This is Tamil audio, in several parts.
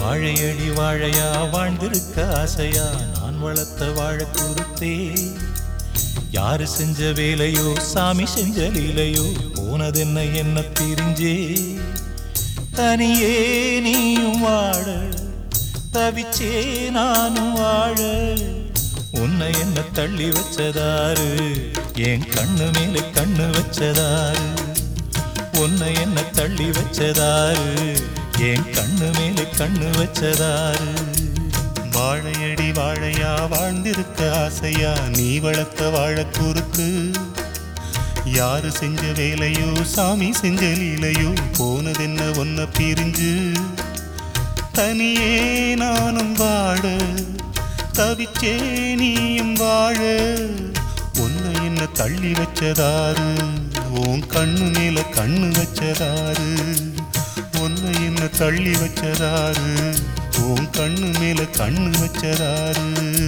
வாழையடி வாழையா வாழ்ந்திருக்க ஆசையா நான் வளர்த்த வாழ குறுத்தே யாரு செஞ்ச வேலையோ சாமி செஞ்ச லீலையோ போனதென்ன என்ன பிரிஞ்சே தனியே நீயும் வாழ தவிச்சே நானும் வாழ உன்னை என்ன தள்ளி வச்சதாரு என் கண்ணு மேல கண்ணு வச்சதாரு உன்னை என்ன தள்ளி வச்சதாரு என் கண்ணு மேல கண்ணு வச்சதாரு வாழையடி வாழையா வாழ்ந்திருக்க ஆசையா நீ வளர்த்த வாழ குறுக்கு யாரு செஞ்ச வேலையோ சாமி செஞ்ச லீலையோ போனதென்ன ஒன்ன பிரிஞ்சு தனியே நானும் வாழ தவிச்சே நீயும் வாழ உன்னை என்ன தள்ளி வச்சதாரு உன் கண்ணு மேல கண்ணு வச்சதாரு உன்னை என்ன தள்ளி வச்சதாரு உன் கண்ணு மேல கண்ணு வச்சதாரு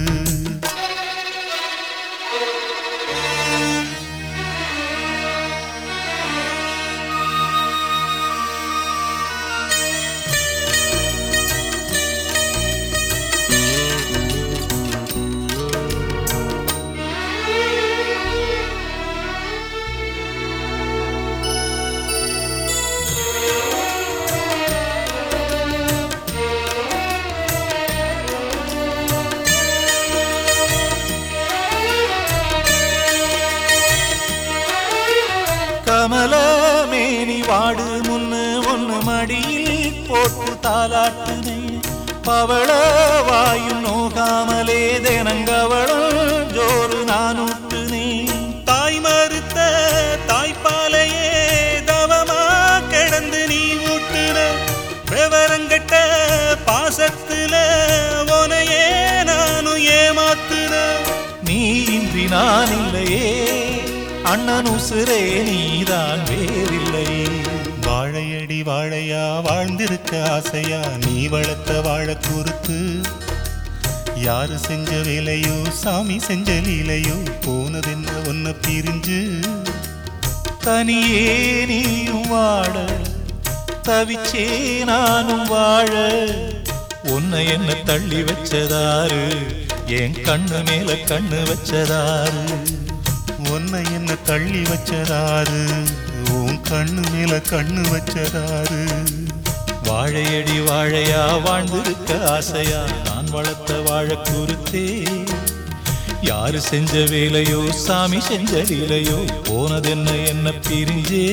கமல மேனி வாடு முன்னு ஒன்னு மடியில் போட்டு தாலாட்டுனே பவள வாயும் நோகாமலே தினங்கவளும் ஜோறு நானூட்டுனே தாய் மறுத்த தாய்ப்பாலையே தவமா கிடந்து நீ ஊட்டுற விவரங்கட்ட பாசத்துல உனையே நானும் ஏமாத்துற நீ இன்றி நான் இல்லையே அண்ணன் உசுரே நீதான் வேறில்லையே வாழையடி வாழையா வாழ்ந்திருக்க ஆசையா நீ வளர்த்த வாழ குறுத்து யாரு செஞ்ச வேலையோ சாமி செஞ்ச லீலையோ போனதென்ன ஒன்ன பிரிஞ்சு தனியே நீயும் வாழ தவிச்சே நானும் வாழ உன்னை என்ன தள்ளி வச்சதாரு என் கண்ணு மேல கண்ணு வச்சதாரு உன்னை என்ன தள்ளி வச்சதாரு உன் கண்ணு மேல கண்ணு வச்சதாரு வாழையடி வாழையா வாழ்ந்திருக்க ஆசையா நான் வளர்த்த வாழ குறுத்தே யாரு செஞ்ச வேலையோ சாமி செஞ்ச லீலையோ போனதென்ன என்ன பிரிஞ்சே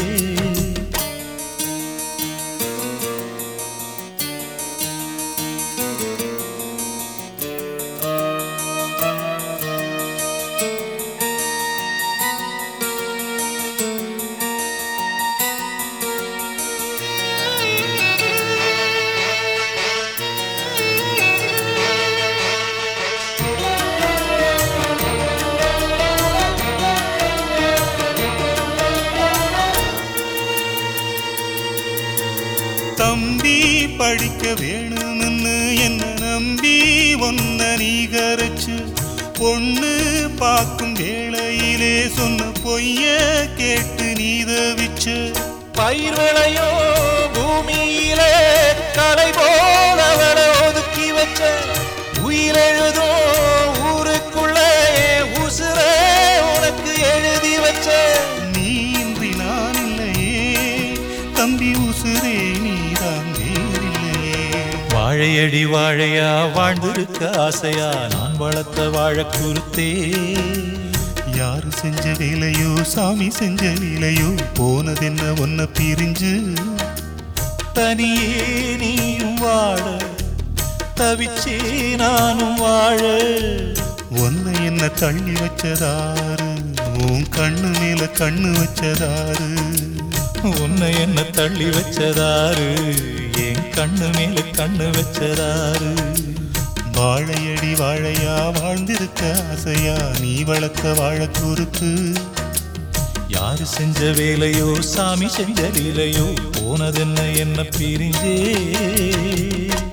தம்பி படிக்க வேணும்னு என்ன நம்பி ஒன்ன நீ கரைச்சு பொண்ணு பார்க்கும் வேளையிலே சொன்ன பொய்ய கேட்டு நீ தவிச்சு பயிர் விளையோ பூமியிலே கலை போல அவளை ஒதுக்கி வச்ச உயிரெழுதோ ஊருக்குள்ளே உசுரே உனக்கு எழுதி வச்ச நீ இன்றி நான் இல்லையே தம்பி உசுரே நீதான் வேறில்லையே வாழையடி வாழையா வாழ்ந்திருக்க ஆசையா நான் வளர்த்த வாழ குறுத்தே யாரு செஞ்ச வேலையோ சாமி செஞ்ச லீலையோ போனதென்ன ஒன்ன பிரிஞ்சு தனியே நீயும் வாழ தவிச்சே நானும் வாழ உன்னை என்ன தள்ளி வச்சதாரு உன் கண்ணு மேல கண்ணு வச்சதாரு உன்னை என்ன தள்ளி வச்சதாரு என் கண்ணு மேல கண்ணு வச்சதாரு வாழையடி வாழையா வாழ்ந்திருக்க ஆசையா நீ வளர்த்த வாழ குறுக்கு யாரு செஞ்ச வேலையோ சாமி செஞ்ச லீலையோ போனதென்ன என்ன பிரிஞ்சே